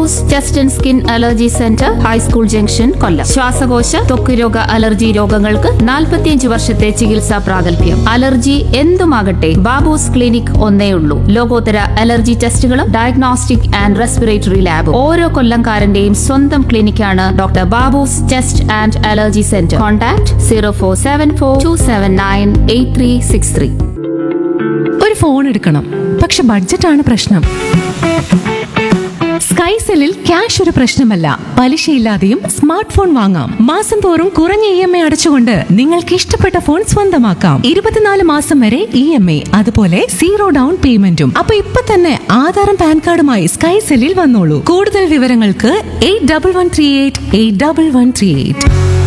Babu's chest and skin allergy centre high school junction Kollam ശ്വാസകോശ ത്വക്ക് രോഗ അലർജി രോഗങ്ങൾക്ക് 45 വർഷത്തെ ചികിത്സാ പ്രാഗൽഭ്യം അലർജി എന്തുമാകട്ടെ ബാബൂസ് ക്ലിനിക് ഒന്നേ ഉള്ളൂ ലോകോത്തര അലർജി ടെസ്റ്റുകളും ഡയഗ്നോസ്റ്റിക് ആൻഡ് റെസ്പിറേറ്ററി ലാബും ഓരോ കൊല്ലംകാരന്റെയും സ്വന്തം ക്ലിനിക്കാണ് doctor Babu's chest and allergy centre contact zero four seven four two seven nine eight three six three ഒരു ഫോൺ എടുക്കണം പക്ഷെ ബഡ്ജറ്റാണ് പ്രശ്നം സ്കൈസെല്ലിൽ ക്യാഷ് ഒരു പ്രശ്നമല്ല പലിശയില്ലാതെയും സ്മാർട്ട് ഫോൺ വാങ്ങാം മാസം തോറും കുറഞ്ഞ ഇ എം ഐ അടച്ചുകൊണ്ട് നിങ്ങൾക്ക് ഇഷ്ടപ്പെട്ട ഫോൺ സ്വന്തമാക്കാം ഇരുപത്തിനാല് മാസം വരെ ഇ എം ഐ അതുപോലെ സീറോ ഡൗൺ പേയ്മെന്റും അപ്പൊ ഇപ്പൊ തന്നെ ആധാറും പാൻ കാർഡുമായി സ്കൈസെല്ലിൽ വന്നോളൂ കൂടുതൽ വിവരങ്ങൾക്ക് eight double one three eight eight double one three eight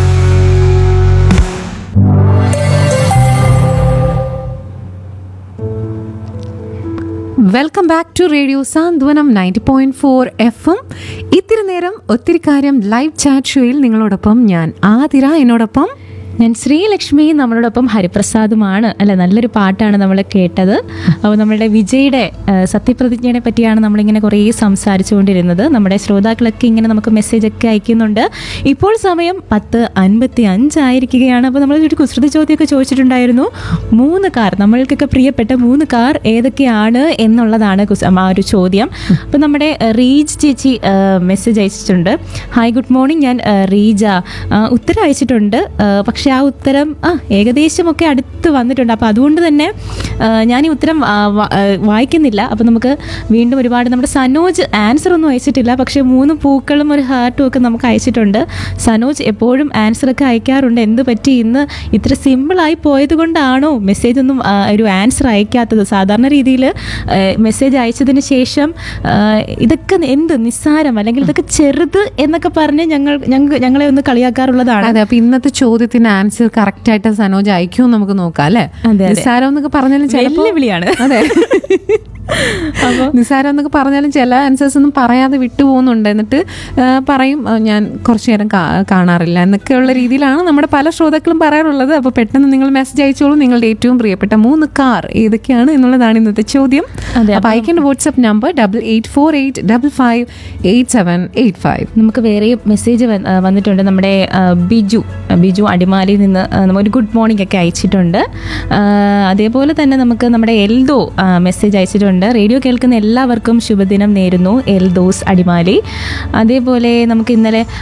welcome back to radio Santhwanam ninety point four F M ഇത്തിരി നേരം ഒത്തിരി കാര്യം ലൈവ് ചാറ്റ് ഷോയിൽ നിങ്ങളോടൊപ്പം ഞാൻ ആതിര എന്നോടൊപ്പം ഞാൻ ശ്രീലക്ഷ്മി നമ്മളോടൊപ്പം ഹരിപ്രസാദുമാണ് അല്ല നല്ലൊരു പാട്ടാണ് നമ്മൾ കേട്ടത് അപ്പോൾ നമ്മളുടെ വിജയുടെ ആ, സത്യപ്രതിജ്ഞയെ പറ്റിയാണ് നമ്മളിങ്ങനെ കുറേ സംസാരിച്ചുകൊണ്ടിരുന്നത് നമ്മുടെ ശ്രോതാക്കളൊക്കെ ഇങ്ങനെ നമുക്ക് മെസ്സേജ് ഒക്കെ അയക്കുന്നുണ്ട് ഇപ്പോൾ സമയം പത്ത് അൻപത്തി അഞ്ചായിരിക്കുകയാണ് അപ്പോൾ നമ്മൾ ഒരു കുസൃതി ചോദ്യമൊക്കെ ചോദിച്ചിട്ടുണ്ടായിരുന്നു മൂന്ന് കാർ നമ്മൾക്കൊക്കെ പ്രിയപ്പെട്ട മൂന്ന് കാർ ഏതൊക്കെയാണ് എന്നുള്ളതാണ് കുസ്- ആ ഒരു ചോദ്യം അപ്പോൾ നമ്മുടെ ആ, റീജ് ചേച്ചി മെസ്സേജ് അയച്ചിട്ടുണ്ട് ഹായ് ഗുഡ് മോർണിംഗ് ഞാൻ ആ, റീജ ആ, ഉത്തരം അയച്ചിട്ടുണ്ട് ആ, പക്ഷേ ആ ഉത്തരം ആ ഏകദേശമൊക്കെ അടുത്ത് വന്നിട്ടുണ്ട് അപ്പോൾ അതുകൊണ്ട് തന്നെ ആ, ഞാൻ ഈ ഉത്തരം ആ, വ- ആ, വായിക്കുന്നില്ല അപ്പോൾ നമുക്ക് വീണ്ടും ഒരുപാട് നമ്മുടെ സനോജ് ആൻസർ ഒന്നും അയച്ചിട്ടില്ല പക്ഷേ മൂന്ന് പൂക്കളും ഒരു ഹാർട്ടും ഒക്കെ നമുക്ക് അയച്ചിട്ടുണ്ട് സനോജ് എപ്പോഴും ആൻസർ ഒക്കെ അയക്കാറുണ്ട് എന്ത് പറ്റി ഇന്ന് ഇത്ര സിമ്പിളായി പോയത് കൊണ്ടാണോ മെസ്സേജ് ഒന്നും ആ, ഒരു ആൻസർ അയക്കാത്തത് സാധാരണ രീതിയിൽ മെസ്സേജ് അയച്ചതിന് ശേഷം ആ, ഇതൊക്കെ എന്ത് നിസ്സാരം അല്ലെങ്കിൽ ഇതൊക്കെ ചെറുത് എന്നൊക്കെ പറഞ്ഞ് ഞങ്ങൾ ഞങ്ങൾ ഞങ്ങളെ ഒന്ന് കളിയാക്കാറുള്ളതാണ് അതെ അപ്പൊ ഇന്നത്തെ ചോദ്യത്തിന് ആൻസർ കറക്റ്റ് ആയിട്ട് സനോജ് അയക്കും നമുക്ക് നോക്കാം അല്ലേ അതെ. നിസ്സാരം എന്നൊക്കെ പറഞ്ഞാലും ചിലപ്പോ വെല്ലുവിളിയാണ്. അതെ നിസ്സാരം എന്നൊക്കെ പറഞ്ഞാലും ചില ആൻസേഴ്സ് ഒന്നും പറയാതെ വിട്ടുപോകുന്നുണ്ട് എന്നിട്ട് ആ, പറയും ആ, ഞാൻ കുറച്ചു നേരം കാ- കാണാറില്ല എന്നൊക്കെയുള്ള രീതിയിലാണ് നമ്മുടെ പല ശ്രോതാക്കളും പറയാറുള്ളത് അപ്പോൾ പെട്ടെന്ന് നിങ്ങൾ മെസ്സേജ് അയച്ചോളൂ നിങ്ങളുടെ ഏറ്റവും പ്രിയപ്പെട്ട മൂന്ന് കാർ ഏതൊക്കെയാണ് എന്നുള്ളതാണ് ഇന്നത്തെ ചോദ്യം അതെ, അപ്പോൾ അയക്കേണ്ട WhatsApp number double eight four eight double five eight seven eight five നമുക്ക് വേറെ മെസ്സേജ് വ- ആ, വന്നിട്ടുണ്ട് നമ്മുടെ ആ, ബിജു ആ, ബിജു അടിമാലിയിൽ നിന്ന് ആ, നമ്മ ഒരു ഗുഡ് മോർണിംഗ് ഒക്കെ അയച്ചിട്ടുണ്ട് ആ, അതേപോലെ തന്നെ നമുക്ക് നമ്മുടെ എൽദോ ആ, മെസ്സേജ് അയച്ചിട്ടുണ്ട് റേഡിയോ കേൾക്കുന്ന എല്ലാവർക്കും ശുഭദിനം നേരുന്നു എൽദോസ് അടിമാലി അതേപോലെ നമുക്ക് ഇന്നലെ